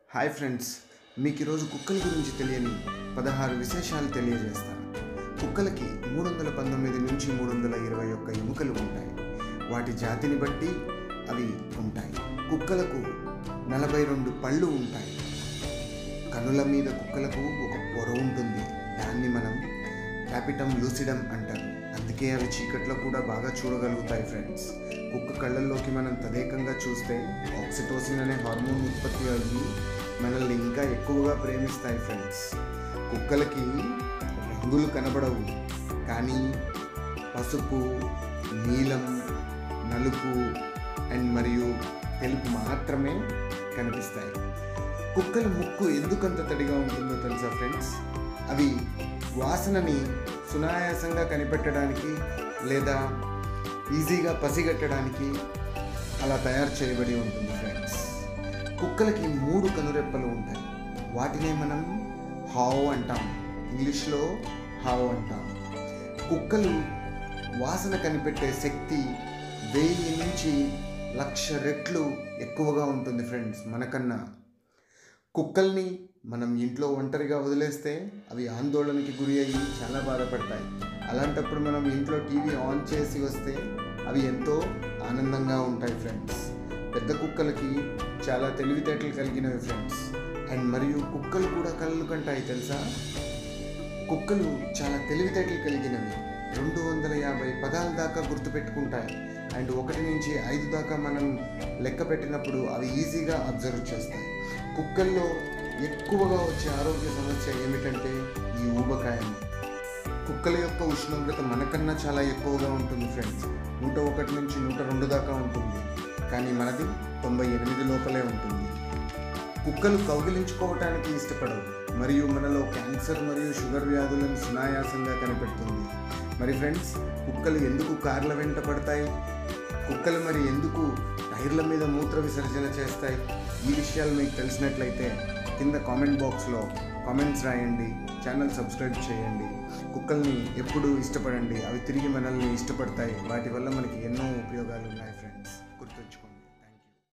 hi friends మీకు ఈరోజు కుక్కల గురించి తెలియని పదహారు విశేషాలు తెలియజేస్తాను కుక్కలకి మూడు వందల పంతొమ్మిది నుంచి మూడు వందల ఇరవై ఒక్క ఎముకలు ఉంటాయి వాటి జాతిని బట్టి అవి ఉంటాయి కుక్కలకు నలభై రెండు పళ్ళు ఉంటాయి కనుల మీద కుక్కలకు ఒక పొర ఉంటుంది దాన్ని మనం క్యాపిటమ్ లూసిడమ్ అంటారు అందుకే అవి చీకట్లో కూడా బాగా చూడగలుగుతాయి ఫ్రెండ్స్ కుక్క కళ్ళల్లోకి మనం తదేకంగా చూస్తే ఆక్సిటోసిన్ అనే హార్మోన్ ఉత్పత్తి అయ్యి మనల్ని ఇంకా ఎక్కువగా ప్రేమిస్తాయి ఫ్రెండ్స్ కుక్కలకి రంగులు కనబడవు కానీ పసుపు నీలం నలుపు అండ్ మరియు తెలుపు మాత్రమే కనిపిస్తాయి కుక్కల ముక్కు ఎందుకంత తడిగా ఉంటుందో తెలుసా ఫ్రెండ్స్ అవి వాసనని సునాయాసంగా కనిపెట్టడానికి లేదా ఈజీగా పసిగట్టడానికి అలా తయారు చేయబడి ఉంటుంది ఫ్రెండ్స్ కుక్కలకి మూడు కనురెప్పలు ఉంటాయి వాటినే మనం హావ్ అంటాం ఇంగ్లీష్లో హావ్ అంటాం కుక్కలు వాసన కనిపెట్టే శక్తి వెయ్యి నుంచి లక్ష రెట్లు ఎక్కువగా ఉంటుంది ఫ్రెండ్స్ మనకన్నా కుక్కల్ని మనం ఇంట్లో ఒంటరిగా వదిలేస్తే అవి ఆందోళనకి గురి అయ్యి చాలా బాధపడతాయి అలాంటప్పుడు మనం ఇంట్లో టీవీ ఆన్ చేసి వస్తే అవి ఎంతో ఆనందంగా ఉంటాయి ఫ్రెండ్స్ పెద్ద కుక్కలకి చాలా తెలివితేటలు కలిగినవి ఫ్రెండ్స్ అండ్ మరియు కుక్కలు కూడా కళ్ళు కంటాయి తెలుసా కుక్కలు చాలా తెలివితేటలు కలిగినవి రెండు వందల యాభై పదాల దాకా గుర్తుపెట్టుకుంటాయి అండ్ ఒకటి నుంచి ఐదు దాకా మనం లెక్క పెట్టినప్పుడు అవి ఈజీగా అబ్జర్వ్ చేస్తాయి కుక్కల్లో ఎక్కువగా వచ్చే ఆరోగ్య సమస్య ఏమిటంటే ఈ ఊబకాయం కుక్కల యొక్క ఉష్ణోగ్రత మనకన్నా చాలా ఎక్కువగా ఉంటుంది ఫ్రెండ్స్ నూట ఒకటి నుంచి నూట రెండు దాకా ఉంటుంది కానీ మనది తొంభై ఎనిమిది లోపలే ఉంటుంది కుక్కలు కౌగిలించుకోవటానికి ఇష్టపడవు మరియు మనలో క్యాన్సర్ మరియు షుగర్ వ్యాధులను సునాయాసంగా కనిపెడుతుంది మరి ఫ్రెండ్స్ కుక్కలు ఎందుకు కార్ల వెంట పడతాయి కుక్కలు మరి ఎందుకు టైర్ల మీద మూత్ర విసర్జన చేస్తాయి ఈ విషయాలు మీకు తెలిసినట్లయితే కింద కామెంట్ బాక్స్లో కామెంట్స్ రాయండి ఛానల్ సబ్స్క్రైబ్ చేయండి కుక్కల్ని ఎప్పుడూ ఇష్టపడండి అవి తిరిగి మనల్ని ఇష్టపడతాయి వాటి వల్ల మనకి ఎన్నో ఉపయోగాలు ఉన్నాయి ఫ్రెండ్స్